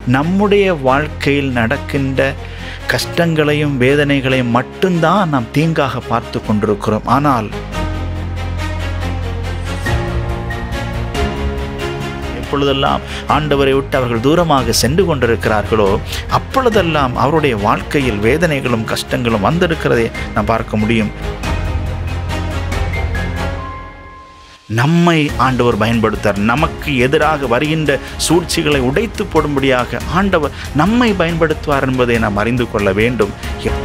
நம்முடைய வாழ்க்கையில் நடக்கின்ற கஷ்டங்களையும் வேதனைகளையும் மட்டும்தான் நாம் தீங்காக பார்த்து கொண்டிருக்கிறோம் ஆனால் எப்பொழுதெல்லாம் ஆண்டவரை விட்டு அவர்கள் தூரமாக சென்று கொண்டிருக்கிறார்களோ அப்பொழுதெல்லாம் அவருடைய வாழ்க்கையில் வேதனைகளும் கஷ்டங்களும் வந்திருக்கிறதை நாம் பார்க்க முடியும் நம்மை ஆண்டவர் பயன்படுத்தார் நமக்கு எதிராக வருகின்ற சூழ்ச்சிகளை உடைத்து போடும்படியாக ஆண்டவர் நம்மை பயன்படுத்துவார் என்பதை நாம் அறிந்து கொள்ள வேண்டும் எப்-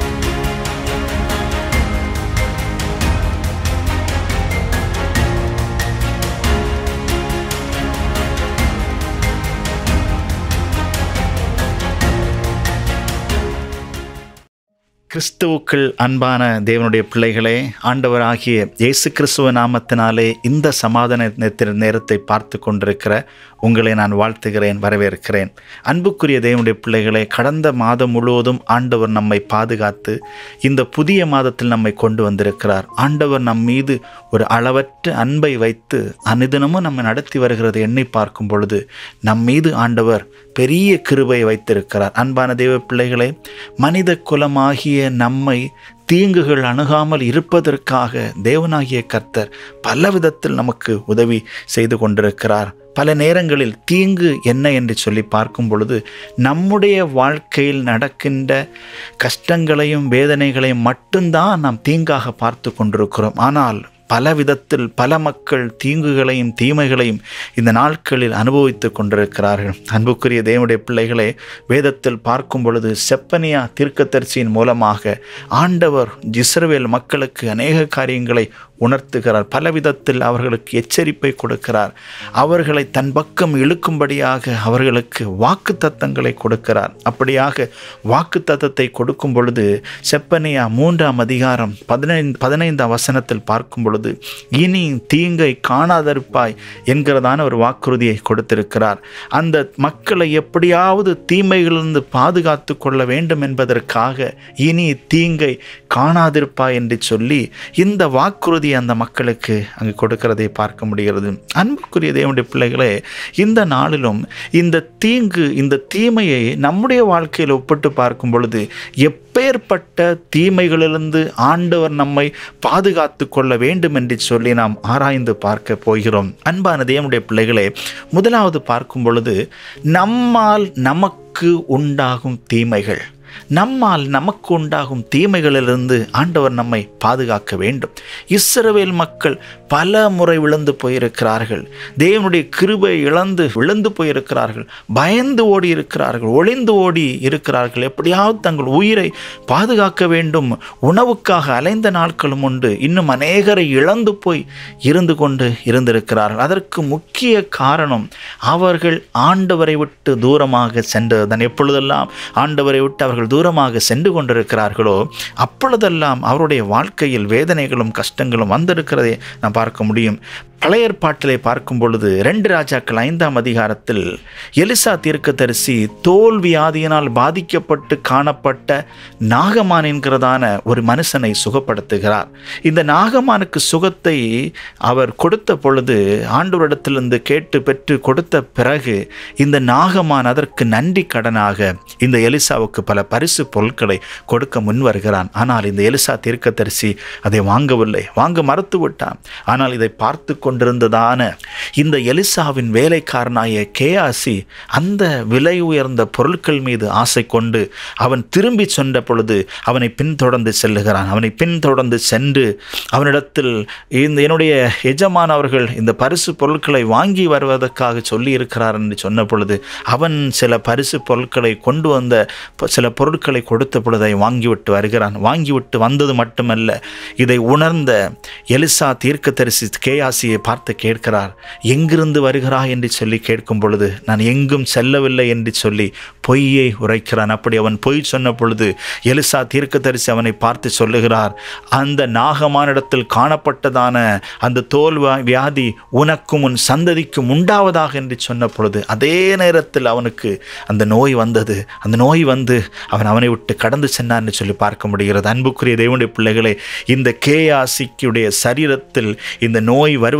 கிறிஸ்துவுக்குள் அன்பான தேவனுடைய பிள்ளைகளே ஆண்டவராகிய இயேசு கிறிஸ்துவ நாமத்தினாலே இந்த சமாதான நேர- நேரத்தை பார்த்து கொண்டிருக்கிற உங்களை நான் வாழ்த்துகிறேன் வரவேற்கிறேன் அன்புக்குரிய தேவனுடைய பிள்ளைகளே கடந்த மாதம் முழுவதும் ஆண்டவர் நம்மை பாதுகாத்து இந்த புதிய மாதத்தில் நம்மை கொண்டு வந்திருக்கிறார் ஆண்டவர் நம் மீது ஒரு அளவற்ற அன்பை வைத்து அனுதினமும் நம்மை நடத்தி வருகிறது எண்ணி பார்க்கும் பொழுது நம் மீது ஆண்டவர் பெரிய கிருபை வைத்திருக்கிறார் அன்பான தேவ பிள்ளைகளே மனித குலமாகிய நம்மை தீங்குகள் அணுகாமல் இருப்பதற்காக தேவனாகிய கர்த்தர் பல விதத்தில் நமக்கு உதவி செய்து கொண்டிருக்கிறார் பல நேரங்களில் தீங்கு என்ன என்று சொல்லி பார்க்கும் பொழுது நம்முடைய வாழ்க்கையில் நடக்கின்ற கஷ்டங்களையும் வேதனைகளையும் மட்டும்தான் நாம் தீங்காக பார்த்து கொண்டிருக்கிறோம் ஆனால் பல விதத்தில் பல மக்கள் தீங்குகளையும் தீமைகளையும் இந்த நாட்களில் அனுபவித்துக் கொண்டிருக்கிறார்கள் அன்புக்குரிய தேவனுடைய பிள்ளைகளே வேதத்தில் பார்க்கும் பொழுது செப்பனியா தீர்க்கதரிசியின் மூலமாக ஆண்டவர் இஸ்ரவேல் மக்களுக்கு அநேக காரியங்களை உணர்த்துகிறார் பல விதத்தில் அவர்களுக்கு எச்சரிப்பை கொடுக்கிறார் அவர்களை தன் பக்கம் இழுக்கும்படியாக அவர்களுக்கு வாக்கு தத்தங்களை கொடுக்கிறார் அப்படியாக வாக்கு தத்தத்தை கொடுக்கும் பொழுது செப்பனியா மூன்றாம் அதிகாரம் பதினைந்து பதினைந்தாம் வசனத்தில் பார்க்கும் பொழுது இனி தீங்கை காணாதிருப்பாய் என்கிறதான ஒரு வாக்குறுதியை கொடுத்திருக்கிறார் அந்த மக்களை எப்படியாவது தீமைகளிலிருந்து பாதுகாத்து கொள்ள வேண்டும் என்பதற்காக இனி தீங்கை காணாதிருப்பாய் என்று சொல்லி இந்த வாக்குறுதி அந்த மக்களுக்கு அங்கு கொடுக்கிறதை பார்க்க முடிகிறது அன்புக்குரிய தேவனுடைய பிள்ளைகளே இந்த நாளிலும் இந்த தீங்கு இந்த தீமையை நம்முடைய வாழ்க்கையில் ஒப்பிட்டு பார்க்கும் பொழுது எப்பேற்பட்ட தீமைகளிலிருந்து ஆண்டவர் நம்மை பாதுகாத்து கொள்ள வேண்டும் என்று சொல்லி நாம் ஆராய்ந்து பார்க்க போகிறோம் அன்பான தேவனுடைய பிள்ளைகளே முதலாவது பார்க்கும் பொழுது நம்மால் நமக்கு உண்டாகும் தீமைகள் நம்மால் நமக்கு உண்டாகும் தீமைகளிலிருந்து ஆண்டவர் நம்மை பாதுகாக்க வேண்டும் இஸ்ரவேல் மக்கள் பல முறை விழுந்து போயிருக்கிறார்கள் தேவனுடைய கிருபை இழந்து விழுந்து போயிருக்கிறார்கள் பயந்து ஓடி இருக்கிறார்கள் ஒளிந்து ஓடி இருக்கிறார்கள் எப்படியாவது தங்கள் உயிரை பாதுகாக்க வேண்டும் உணவுக்காக அலைந்த நாட்களும் உண்டு இன்னும் அநேகரை இழந்து போய் இருந்து கொண்டு இருந்திருக்கிறார்கள் அதற்கு முக்கிய காரணம் அவர்கள் ஆண்டவரை விட்டு தூரமாக சென்றதுதான் எப்பொழுதெல்லாம் ஆண்டவரை விட்டு அவர்கள் தூரமாக சென்று கொண்டிருக்கிறார்களோ அப்பொழுதெல்லாம் அவருடைய வாழ்க்கையில் வேதனைகளும் கஷ்டங்களும் வந்திருக்கிறதை நாம் பார்க்க முடியும் பழைய ஏற்பாட்டிலே பார்க்கும் பொழுது ரெண்டு ராஜாக்கள் ஐந்தாம் அதிகாரத்தில் எலிசா தீர்க்கதரிசி தோல் வியாதியினால் பாதிக்கப்பட்டு காணப்பட்ட நாகமான் என்கிறதான ஒரு மனுஷனை சுகப்படுத்துகிறார் இந்த நாகமானுக்கு சுகத்தை அவர் கொடுத்த பொழுது ஆண்டவரிடத்திலிருந்து கேட்டு பெற்று கொடுத்த பிறகு இந்த நாகமான் அதற்கு நன்றி கடனாக இந்த எலிசாவுக்கு பல பரிசு பொருட்களை கொடுக்க முன் வருகிறான் ஆனால் இந்த எலிசா தீர்க்கதரிசி அதை வாங்கவில்லை வாங்க மறுத்து விட்டான் ஆனால் இதை பார்த்து கொண்டிருந்ததான இந்த எலிசாவின் வேலைக்காரனாய கேயாசி அந்த விலை உயர்ந்த பொருட்கள் மீது ஆசை கொண்டு அவன் திரும்பி சென்ற பொழுது அவனை பின்தொடர்ந்து செல்லுகிறான் அவனை பின்தொடர்ந்து சென்று அவனிடத்தில் இந்த என்னுடைய எஜமான் அவர்கள் இந்த பரிசு பொருட்களை வாங்கி வருவதற்காக சொல்லி இருக்கிறார் என்று சொன்ன பொழுது அவன் சில பரிசு பொருட்களை கொண்டு வந்த ப- சில பொருட்களை கொடுத்த பொழுது அதை வாங்கிவிட்டு வருகிறான் வாங்கிவிட்டு வந்தது மட்டுமல்ல இதை உணர்ந்த எலிசா தீர்க்கதரிசி கேயாசியை பார்த்து கேட்கிறார் எங்கிருந்து வருகிறாய் என்று சொல்லி கேட்கும் பொழுது நான் எங்கும் செல்லவில்லை என்று சொல்லி பொய்யை உரைக்கிறான் அப்படி அவன் பொய் சொன்ன பொழுது எலிசா தீர்க்கதரிசி அவனை பார்த்து சொல்லுகிறார் அந்த நாகமானிடத்தில் காணப்பட்டதான அந்த தோல் வா- வியாதி உனக்கும் உன் சந்ததிக்கும் உண்டாவதாக என்று சொன்ன பொழுது அதே நேரத்தில் அவனுக்கு அந்த நோய் வந்தது அந்த நோய் வந்து அவன் அவனை விட்டு கடந்து சென்றான் என்று சொல்லி பார்க்க முடிகிறது அன்புக்குரிய தேவனுடைய பிள்ளைகளே இந்த கேயாசிக்குடைய சரீரத்தில் இந்த நோய் வருவதற்கு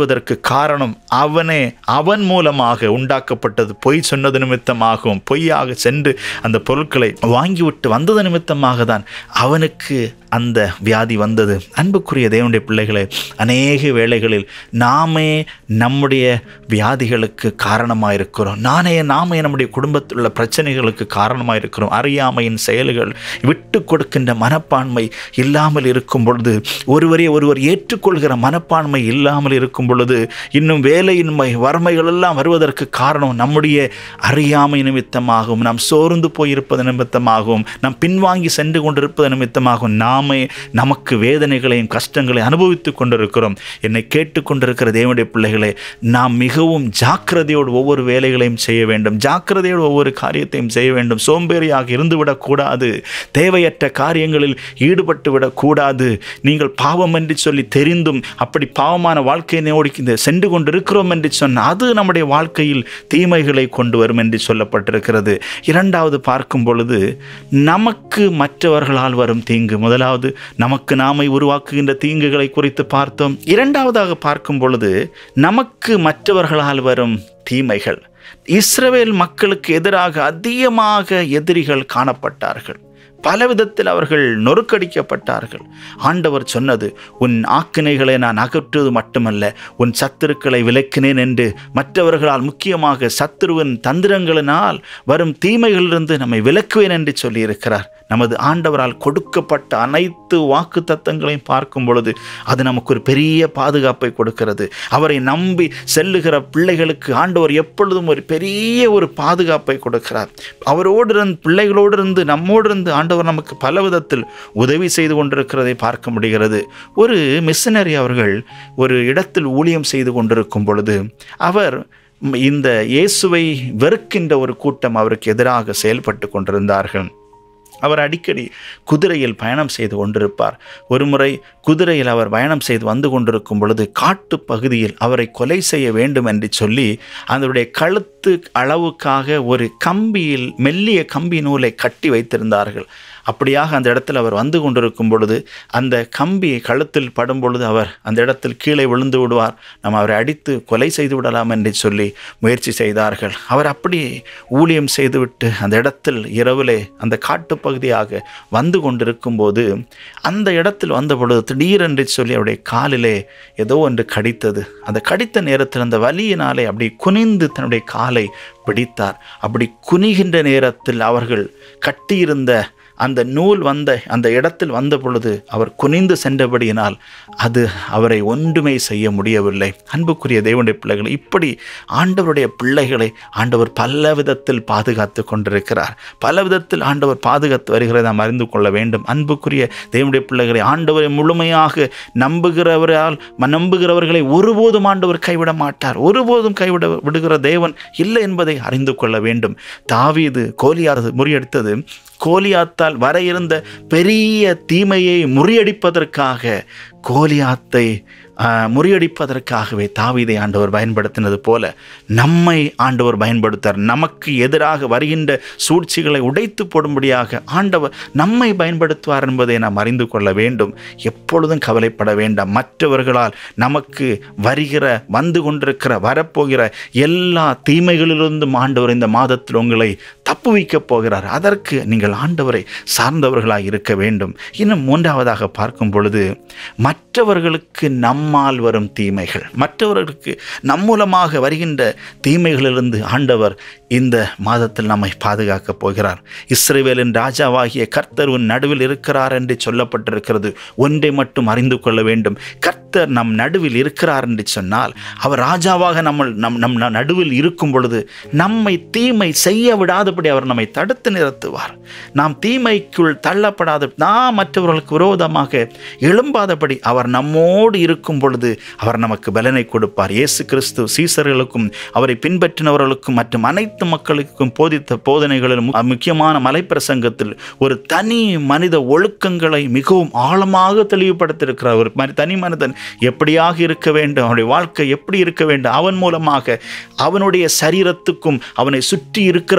வருவதற்கு காரணம் அவனே அவன் மூலமாக உண்டாக்கப்பட்டது பொய் சொன்னது நிமித்தமாகவும் பொய்யாக சென்று அந்த பொருட்களை வாங்கிவிட்டு வந்தது நிமித்தமாக தான் அவனுக்கு அந்த வியாதி வந்தது அன்புக்குரிய தேவனுடைய பிள்ளைகளே அநேக வேளைகளில் நாமே நம்முடைய வியாதிகளுக்கு காரணமாக இருக்கிறோம் நானே நாமே நம்முடைய குடும்பத்தில் உள்ள பிரச்சனைகளுக்கு காரணமாக இருக்கிறோம் அறியாமையின் செயல்கள் விட்டு கொடுக்கின்ற மனப்பான்மை இல்லாமல் இருக்கும் பொழுது ஒருவரே ஒருவர் ஏற்றுக்கொள்கிற மனப்பான்மை இல்லாமல் இருக்கும் பொழுது இன்னும் வேலையின்மை வறுமைகள் எல்லாம் வருவதற்கு காரணம் நம்முடைய அறியாமை நிமித்தமாகவும் நாம் சோர்ந்து போயிருப்பது நிமித்தமாகவும் நாம் பின்வாங்கி சென்று கொண்டிருப்பது நிமித்தமாகவும் நாமே நமக்கு வேதனைகளையும் கஷ்டங்களையும் அனுபவித்துக் கொண்டிருக்கிறோம் என்னை கேட்டுக்கொண்டிருக்கிற தேவனுடைய பிள்ளைகளே நாம் மிகவும் ஜாக்கிரதையோடு ஒவ்வொரு வேலைகளையும் செய்ய வேண்டும் ஜாக்கிரதையோடு ஒவ்வொரு காரியத்தையும் செய்ய வேண்டும் சோம்பேறியாக இருந்துவிடக்கூடாது தேவையற்ற காரியங்களில் ஈடுபட்டு விடக்கூடாது நீங்கள் பாவம் என்று சொல்லி தெரிந்தும் அப்படி பாவமான வாழ்க்கையை நோடி இந்த சென்று கொண்டிருக்கிறோம் என்று சொன்னால் அது நம்முடைய வாழ்க்கையில் தீமைகளை கொண்டு வரும் என்று சொல்லப்பட்டிருக்கிறது இரண்டாவது பார்க்கும் பொழுது நமக்கு மற்றவர்களால் வரும் தீங்கு முதலாவது நமக்கு நாமை உருவாக்குகின்ற தீங்குகளை குறித்து பார்த்தோம் இரண்டாவதாக பார்க்கும் பொழுது நமக்கு மற்றவர்களால் வரும் தீமைகள் இஸ்ரவேல் மக்களுக்கு எதிராக அதிகமாக எதிரிகள் காணப்பட்டார்கள் பல விதத்தில் அவர்கள் நொறுக்கடிக்கப்பட்டார்கள் ஆண்டவர் சொன்னது உன் ஆக்கினைகளை நான் அகற்றுவது மட்டுமல்ல உன் சத்துருக்களை விலக்கினேன் என்று மற்றவர்களால் முக்கியமாக சத்துருவின் தந்திரங்களினால் வரும் தீமைகளிலிருந்து நம்மை விலக்குவேன் என்று சொல்லியிருக்கிறார் நமது ஆண்டவரால் கொடுக்கப்பட்ட அனைத்து வாக்கு தத்தங்களையும் பார்க்கும் பொழுது அது நமக்கு ஒரு பெரிய பாதுகாப்பை கொடுக்கிறது அவரை நம்பி செல்லுகிற பிள்ளைகளுக்கு ஆண்டவர் எப்பொழுதும் ஒரு பெரிய ஒரு பாதுகாப்பை கொடுக்கிறார் அவரோடு இருந்து பிள்ளைகளோடு இருந்து நம்மோடு இருந்து ஆண்டவர் நமக்கு பல விதத்தில் உதவி செய்து கொண்டிருக்கிறதை பார்க்க முடிகிறது ஒரு மிஷனரி அவர்கள் ஒரு இடத்தில் ஊழியம் செய்து கொண்டிருக்கும் பொழுது அவர் இந்த இயேசுவை வெறுக்கின்ற ஒரு கூட்டம் அவருக்கு எதிராக செயல்பட்டு கொண்டிருந்தார்கள் அவர் அடிக்கடி குதிரையில் பயணம் செய்து கொண்டிருப்பார் ஒருமுறை குதிரையில் அவர் பயணம் செய்து வந்து கொண்டிருக்கும் பொழுது காட்டு பகுதியில் அவரை கொலை செய்ய வேண்டும் என்று சொல்லி அதனுடைய கழுத்து அளவுக்காக ஒரு கம்பியில் மெல்லிய கம்பி நூலை கட்டி வைத்திருந்தார்கள் அப்படியாக அந்த இடத்தில் அவர் வந்து கொண்டிருக்கும் பொழுது அந்த கம்பி கழுத்தில் படும் பொழுது அவர் அந்த இடத்தில் கீழே விழுந்து விடுவார் நம்ம அவரை அடித்து கொலை செய்து விடலாம் என்று சொல்லி முயற்சி செய்தார்கள் அவர் அப்படி ஊழியம் செய்துவிட்டு அந்த இடத்தில் இரவிலே அந்த காட்டுப்பகுதியாக வந்து கொண்டிருக்கும் போது அந்த இடத்தில் வந்த பொழுது திடீரென்று சொல்லி அவருடைய காலிலே ஏதோ ஒன்று கடித்தது அந்த கடித்த நேரத்தில் அந்த வலியினாலே அப்படி குனிந்து தன்னுடைய காலை பிடித்தார் அப்படி குனிகின்ற நேரத்தில் அவர்கள் கட்டியிருந்த அந்த நூல் வந்த அந்த இடத்தில் வந்த பொழுது அவர் குனிந்து சென்றபடியினால் அது அவரை ஒன்றுமே செய்ய முடியவில்லை அன்புக்குரிய தேவனுடைய பிள்ளைகளை இப்படி ஆண்டவருடைய பிள்ளைகளை ஆண்டவர் பல விதத்தில் பாதுகாத்து கொண்டிருக்கிறார் பல விதத்தில் ஆண்டவர் பாதுகாத்து வருகிறதை நாம் அறிந்து கொள்ள வேண்டும் அன்புக்குரிய தேவனுடைய பிள்ளைகளை ஆண்டவரை முழுமையாக நம்புகிறவரால் நம்புகிறவர்களை ஒருபோதும் ஆண்டவர் கைவிட மாட்டார் ஒருபோதும் கைவிட விடுகிற தேவன் இல்லை என்பதை அறிந்து கொள்ள வேண்டும் தாவீது கோலியாது முறியடித்தது கோலியாத்தால் வர இருந்த பெரிய தீமையை முறியடிப்பதற்காக கோலியாத்தை முறியடிப்பதற்காகவே தாவீதை ஆண்டவர் பயன்படுத்தினது போல நம்மை ஆண்டவர் பயன்படுத்தார் நமக்கு எதிராக வருகின்ற சூழ்ச்சிகளை உடைத்து போடும்படியாக ஆண்டவர் நம்மை பயன்படுத்துவார் என்பதை நாம் அறிந்து கொள்ள வேண்டும் எப்பொழுதும் கவலைப்பட வேண்டாம் மற்றவர்களால் நமக்கு வருகிற வந்து கொண்டிருக்கிற வரப்போகிற எல்லா தீமைகளிலிருந்தும் ஆண்டவர் இந்த மாதத்தில் உங்களை தப்புவிக்கப் போகிறார் அதற்கு நீங்கள் ஆண்டவரை சார்ந்தவர்களாக இருக்க வேண்டும் இன்னும் மூன்றாவதாக பார்க்கும் பொழுது மற்றவர்களுக்கு நம்மால் வரும் தீமைகள் மற்றவர்களுக்கு நம் மூலமாக வருகின்ற தீமைகளிலிருந்து ஆண்டவர் இந்த மாதத்தில் நம்மை பாதுகாக்கப் போகிறார் இஸ்ரேவேலின் ராஜாவாகிய கர்த்தர் உன் நடுவில் இருக்கிறார் என்று சொல்லப்பட்டிருக்கிறது ஒன்றை மட்டும் அறிந்து கொள்ள வேண்டும் கர்த்தர் நம் நடுவில் இருக்கிறார் என்று சொன்னால் அவர் ராஜாவாக நம்ம நம் நம் நடுவில் இருக்கும் பொழுது நம்மை தீமை செய்ய விடாதபடி அவர் நம்மை தடுத்து நிறுத்துவார் நாம் தீமைக்குள் தள்ளப்படாத நாம் மற்றவர்களுக்கு விரோதமாக எழும்பாதபடி அவர் நம்மோடு இருக்கும் பொழுது அவர் நமக்கு பலனை கொடுப்பார் இயேசு கிறிஸ்து சீசர்களுக்கும் அவரை பின்பற்றினவர்களுக்கும் மற்றும் அனைத்து மக்களுக்கும் போதித்த போதனைகளிலும் முக்கியமான மலைப்பிரசங்கத்தில் ஒரு தனி மனித ஒழுக்கங்களை மிகவும் ஆழமாக தெளிவுபடுத்தியிருக்கிறார் ஒரு தனி மனிதன் எப்படியாக இருக்க வேண்டும் அவனுடைய வாழ்க்கை எப்படி இருக்க வேண்டும் அவன் மூலமாக அவனுடைய சரீரத்துக்கும் அவனை சுற்றி இருக்கிறவர்களுக்கும்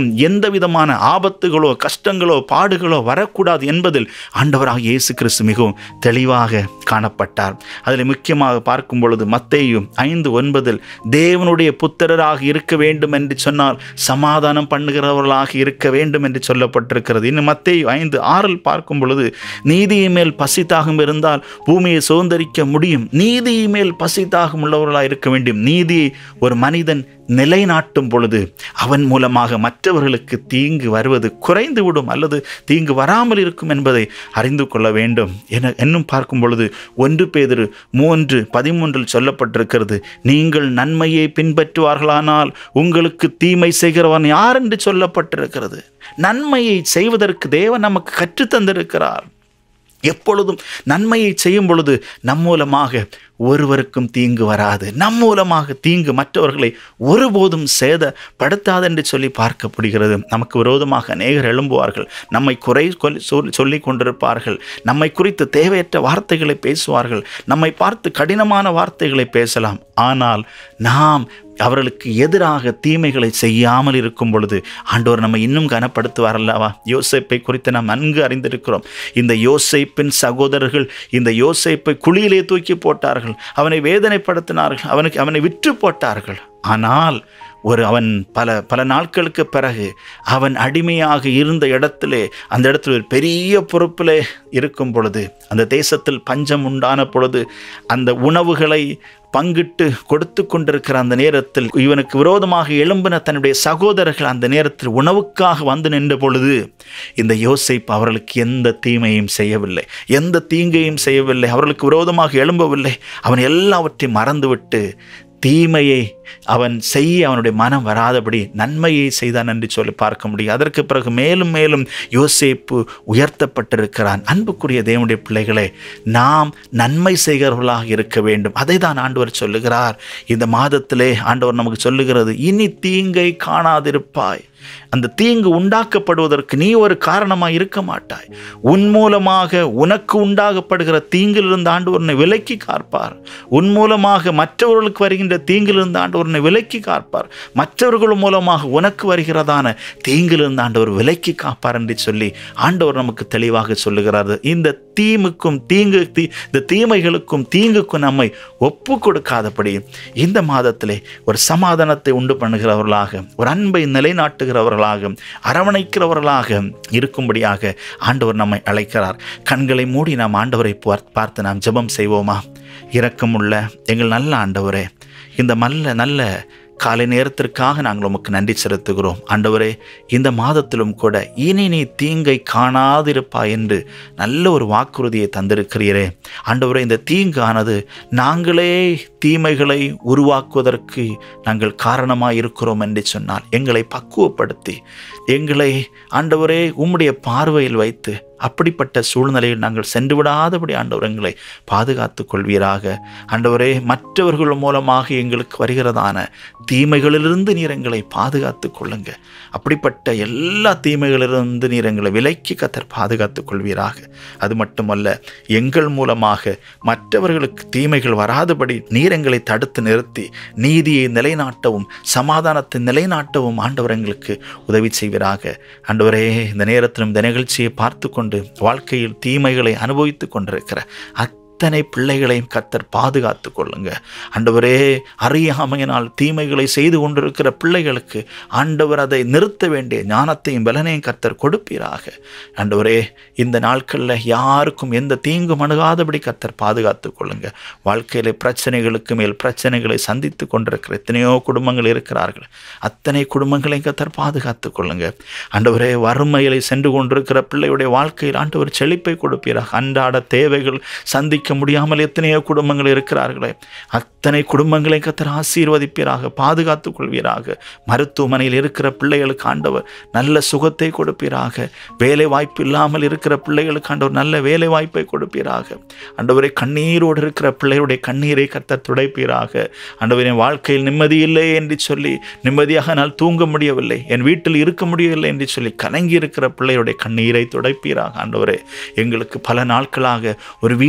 ஒருவருக்கும் எந்த விதமான ஆபத்துகளோ கஷ்டங்களோ பாடுகளோ வரக்கூடாது என்பதில் ஆண்டவராக இயேசு கிறிஸ்து மிகவும் தெளிவாக காணப்பட்டார் அதில் முக்கியமாக பார்க்கும் பொழுது மத்தேயும் ஐந்து ஒன்பதில் தேவனுடைய புத்திரராக இருக்க வேண்டும் என்று சொன்னால் சமாதானம் பண்ணுகிறவர்களாக இருக்க வேண்டும் என்று சொல்லப்பட்டிருக்கிறது இன்னும் மத்தேயு ஐந்து ஆறில் பார்க்கும் பொழுது நீதியை மேல் பசி தாகம் இருந்தால் பூமியை சுதந்திரிக்க முடியும் நீதியை மேல் பசி தாகம் உள்ளவர்களாக இருக்க வேண்டும் நீதியை ஒரு மனிதன் நிலைநாட்டும் பொழுது அவன் மூலமாக மற்றவர்களுக்கு தீங்கு வருவது குறைந்துவிடும் அல்லது தீங்கு வராமல் இருக்கும் என்பதை அறிந்து கொள்ள வேண்டும் என என்னும் பார்க்கும் பொழுது ஒன்று பேதிரு மூன்று பதிமூன்றில் சொல்லப்பட்டிருக்கிறது நீங்கள் நன்மையை பின்பற்றுவார்களானால் உங்களுக்கு தீமை செய்கிறவன் யார் என்று சொல்லப்பட்டிருக்கிறது நன்மையை செய்வதற்கு தேவன் நமக்கு கற்றுத்தந்திருக்கிறார் எப்பொழுதும் நன்மையை செய்யும் பொழுது நம் மூலமாக ஒருவருக்கும் தீங்கு வராது நம் மூலமாக தீங்கு மற்றவர்களை ஒருபோதும் சேதப்படுத்தாது என்று சொல்லி பார்க்கப்படுகிறது நமக்கு விரோதமாக அநேகர் எழும்புவார்கள் நம்மை குறை சொல்லி கொண்டிருப்பார்கள் நம்மை குறித்து தேவையற்ற வார்த்தைகளை பேசுவார்கள் நம்மை பார்த்து கடினமான வார்த்தைகளை பேசலாம் ஆனால் நாம் அவர்களுக்கு எதிராக தீமைகளை செய்யாமல் இருக்கும் பொழுது ஆண்டவர் நம்ம இன்னும் கனப்படுத்துவார் அல்லவா யோசேப்பை குறித்து நாம் நன்கு அறிந்திருக்கிறோம் இந்த யோசேப்பின் சகோதரர்கள் இந்த யோசேப்பை குழியிலே தூக்கி போட்டார்கள் அவனை வேதனைப்படுத்தினார்கள் அவனுக்கு அவனை விற்று போட்டார்கள் ஆனால் ஒரு அவன் பல பல நாட்களுக்கு பிறகு அவன் அடிமையாக இருந்த இடத்திலே அந்த இடத்துல ஒரு பெரிய பொறுப்பில் இருக்கும் பொழுது அந்த தேசத்தில் பஞ்சம் உண்டான பொழுது அந்த உணவுகளை பங்கிட்டு கொடுத்து கொண்டிருக்கிற அந்த நேரத்தில் இவனுக்கு விரோதமாக எழும்பின தன்னுடைய சகோதரர்கள் அந்த நேரத்தில் உணவுக்காக வந்து நின்ற பொழுது இந்த யோசிப்பு அவர்களுக்கு எந்த தீமையும் செய்யவில்லை எந்த தீங்கையும் செய்யவில்லை அவர்களுக்கு விரோதமாக எழும்பவில்லை அவன் எல்லாவற்றையும் மறந்துவிட்டு தீமையை அவன் செய்ய அவனுடைய மனம் வராதபடி நன்மையை செய்தான் என்று சொல்லி பார்க்க முடியும் அதற்கு பிறகு மேலும் மேலும் யோசேப்பு உயர்த்தப்பட்டிருக்கிறான் அன்புக்குரிய தேவனுடைய பிள்ளைகளே நாம் நன்மை செய்கிறவர்களாக இருக்க வேண்டும் அதை தான் ஆண்டவர் சொல்லுகிறார் இந்த மாதத்திலே ஆண்டவர் நமக்கு சொல்லுகிறது இனி தீங்கை காணாதிருப்பாய் அந்த தீங்கு உண்டாக்கப்படுவதற்கு நீ ஒரு காரணமாக இருக்க மாட்டாய் உன் மூலமாக உனக்கு உண்டாகப்படுகிற தீங்கிலிருந்து ஆண்டவரனை விலக்கி காப்பார் உன் மூலமாக மற்றவர்களுக்கு வருகின்ற தீங்கிலிருந்து ஆண்டவரனை விலக்கி காப்பார் மற்றவர்கள் மூலமாக உனக்கு வருகிறதான தீங்கிலிருந்து ஆண்டவர் விலக்கி காப்பார் என்று சொல்லி ஆண்டவர் நமக்கு தெளிவாக சொல்லுகிறார் இந்த தீமுக்கும் தீங்கு தீ இந்த தீமைகளுக்கும் தீங்குக்கும் நம்மை ஒப்பு கொடுக்காதபடி இந்த மாதத்திலே ஒரு சமாதானத்தை உண்டு பண்ணுகிறவர்களாக ஒரு அன்பை நிலைநாட்டுகிறவர்களாக அரவணைக்கிறவர்களாக இருக்கும்படியாக ஆண்டவர் நம்மை அழைக்கிறார் கண்களை மூடி நாம் ஆண்டவரை பார்த்து நாம் ஜெபம் செய்வோமா இரக்கமுள்ள எங்கள் நல்ல ஆண்டவரே இந்த நல்ல நல்ல காலை நேரத்திற்காக நாங்கள் உமக்கு நன்றி செலுத்துகிறோம் ஆண்டவரே இந்த மாதத்திலும் கூட இனி நீ தீங்கை காணாதிருப்பாய் என்று நல்ல ஒரு வாக்குறுதியை தந்திருக்கிறீரே ஆண்டவரே இந்த தீங்கானது நாங்களே தீமைகளை உருவாக்குவதற்கு நாங்கள் காரணமாக இருக்கிறோம் என்று சொன்னால் எங்களை பக்குவப்படுத்தி எங்களை ஆண்டவரே உம்முடைய பார்வையில் வைத்து அப்படிப்பட்ட சூழ்நிலையில் நாங்கள் சென்று விடாதபடி ஆண்டவர் எங்களை பாதுகாத்து கொள்வீராக ஆண்டவரே மற்றவர்கள் மூலமாக எங்களுக்கு வருகிறதான தீமைகளிலிருந்து நீர் எங்களை பாதுகாத்து கொள்ளுங்க அப்படிப்பட்ட எல்லா தீமைகளிலிருந்து நீர் எங்களை விலைக்கு கத்தர் பாதுகாத்து கொள்வீராக அது மட்டுமல்ல எங்கள் மூலமாக மற்றவர்களுக்கு தீமைகள் வராதபடி நீர் எங்களை தடுத்து நிறுத்தி நீதியை நிலைநாட்டவும் சமாதானத்தை நிலைநாட்டவும் ஆண்டவர் எங்களுக்கு உதவி செய்வீராக ஆண்டவரே இந்த நேரத்திலும் இந்த நிகழ்ச்சியை பார்த்து கொண்டு வாழ்க்கையில் தீமைகளை அனுபவித்து கொண்டிருக்கிற அத்தனை பிள்ளைகளையும் கத்தர் பாதுகாத்து கொள்ளுங்க ஆண்டவரே அறியாமையினால் தீமைகளை செய்து கொண்டிருக்கிற பிள்ளைகளுக்கு ஆண்டவர் அதை நிறுத்த வேண்டிய ஞானத்தையும் பலனையும் கத்தர் கொடுப்பீராக ஆண்டவரே இந்த நாட்களில் யாருக்கும் எந்த தீங்கும் அணுகாதபடி கத்தர் பாதுகாத்து கொள்ளுங்க வாழ்க்கையில் பிரச்சனைகளுக்கு மேல் பிரச்சனைகளை சந்தித்து கொண்டிருக்கிற எத்தனையோ குடும்பங்கள் இருக்கிறார்கள் அத்தனை குடும்பங்களையும் கத்தர் பாதுகாத்து கொள்ளுங்க ஆண்டவரே வறுமையில சென்று கொண்டிருக்கிற பிள்ளையுடைய வாழ்க்கையில் ஆண்டவர் செழிப்பை கொடுப்பீராக அன்றாட தேவைகள் சந்திக்க முடியாமல் எத்தனையோ குடும்பங்கள் இருக்கிறார்களே அத்தனை குடும்பங்களை கத்தர் ஆசீர்வதிப்பீராக பாதுகாத்துக் கொள்வீராக மருத்துவமனையில் இருக்கிற பிள்ளைகளுக்கு ஆண்டவர் நல்ல சுகத்தை கொடுப்பீராக வேலை வாய்ப்பு இல்லாமல் இருக்கிற பிள்ளைகளுக்கு ஆண்டவர் நல்ல வேலை வாய்ப்பை கொடுப்பீராக ஆண்டவரை கண்ணீரோடு இருக்கிற பிள்ளைகளுடைய கண்ணீரை கத்தர் துடைப்பீராக ஆண்டவரின் வாழ்க்கையில் நிம்மதி இல்லை என்று சொல்லி நிம்மதியாக நான் தூங்க முடியவில்லை என் வீட்டில் இருக்க முடியவில்லை என்று சொல்லி கலங்கி இருக்கிற பிள்ளையுடைய கண்ணீரை துடைப்பீராக ஆண்டவரே எங்களுக்கு பல நாட்களாக ஒரு வீடு கட்ட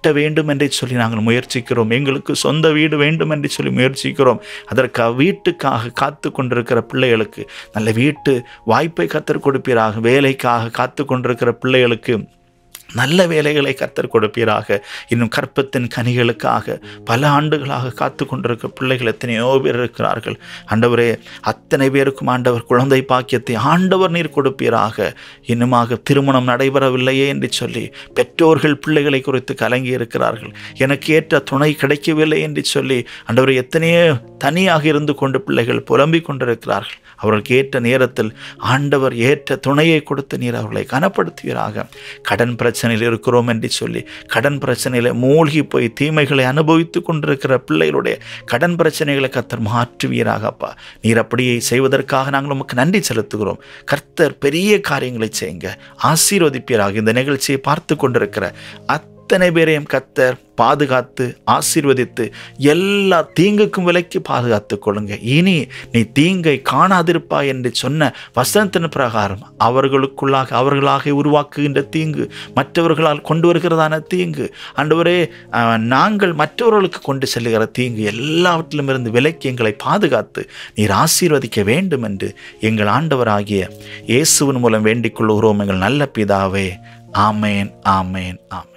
கட்ட வேண்டும் என்று சொல்லி நாங்கள் முயற்சிக்கிறோம் எங்களுக்கு சொந்த வீடு வேண்டும் என்று சொல்லி முயற்சிக்கிறோம் அதற்காக வீட்டுக்காக காத்து கொண்டிருக்கிற பிள்ளைகளுக்கு நல்ல வீட்டு வாய்ப்பை கத்தர் கொடுப்பீராக வேலைக்காக காத்து கொண்டிருக்கிற பிள்ளைகளுக்கு நல்ல வேலைகளை கத்தர் கொடுப்பீராக இன்னும் கற்பத்தின் கனிகளுக்காக பல ஆண்டுகளாக காத்து கொண்டிருக்க பிள்ளைகள் எத்தனையோ பேர் இருக்கிறார்கள் ஆண்டவரே அத்தனை பேருக்கும் ஆண்டவர் குழந்தை பாக்கியத்தை ஆண்டவர் நீர் கொடுப்பீராக இன்னுமாக திருமணம் நடைபெறவில்லையே என்று சொல்லி பெற்றோர்கள் பிள்ளைகளை குறித்து கலங்கி இருக்கிறார்கள் எனக்கு ஏற்ற துணை கிடைக்கவில்லை என்று சொல்லி ஆண்டவர் எத்தனையோ தனியாக இருந்து கொண்டு பிள்ளைகள் புலம்பிக் கொண்டிருக்கிறார்கள் அவர்களுக்கு ஏற்ற நேரத்தில் ஆண்டவர் ஏற்ற துணையை கொடுத்து நீர் அவர்களை கனப்படுத்துவீராக கடன் பிரச்சனையில் இருக்கிறோம் என்று சொல்லி கடன் பிரச்சனையில் மூழ்கி போய் தீமைகளை அனுபவித்து கொண்டிருக்கிற பிள்ளைகளுடைய கடன் பிரச்சனைகளை கர்த்தர் மாற்றுவீராக அப்பா நீர் அப்படியே செய்வதற்காக நாங்கள் உமக்கு நன்றி செலுத்துகிறோம் கர்த்தர் பெரிய காரியங்களை செய்யுங்க ஆசீர்வதிப்பீராக இந்த நிகழ்ச்சியை பார்த்து கொண்டிருக்கிற அத்தனை பேரையும் கத்தர் பாதுகாத்து ஆசீர்வதித்து எல்லா தீங்குக்கும் விலைக்கு பாதுகாத்து கொள்ளுங்க இனி நீ தீங்கை காணாதிருப்பா என்று சொன்ன வசனத்தின் பிரகாரம் அவர்களுக்குள்ளாக அவர்களாக உருவாக்குகின்ற தீங்கு மற்றவர்களால் கொண்டு வருகிறதான தீங்கு ஆண்டவரே அஹ், நாங்கள் மற்றவர்களுக்கு கொண்டு செல்லுகிற தீங்கு எல்லாவற்றிலும் இருந்து விலைக்கு எங்களை பாதுகாத்து நீர் ஆசீர்வதிக்க வேண்டும் என்று எங்கள் ஆண்டவராகிய இயேசுவின் மூலம் வேண்டிக் கொள்கிறோம் எங்கள் நல்ல பிதாவே ஆமேன் ஆமேன் ஆமேன்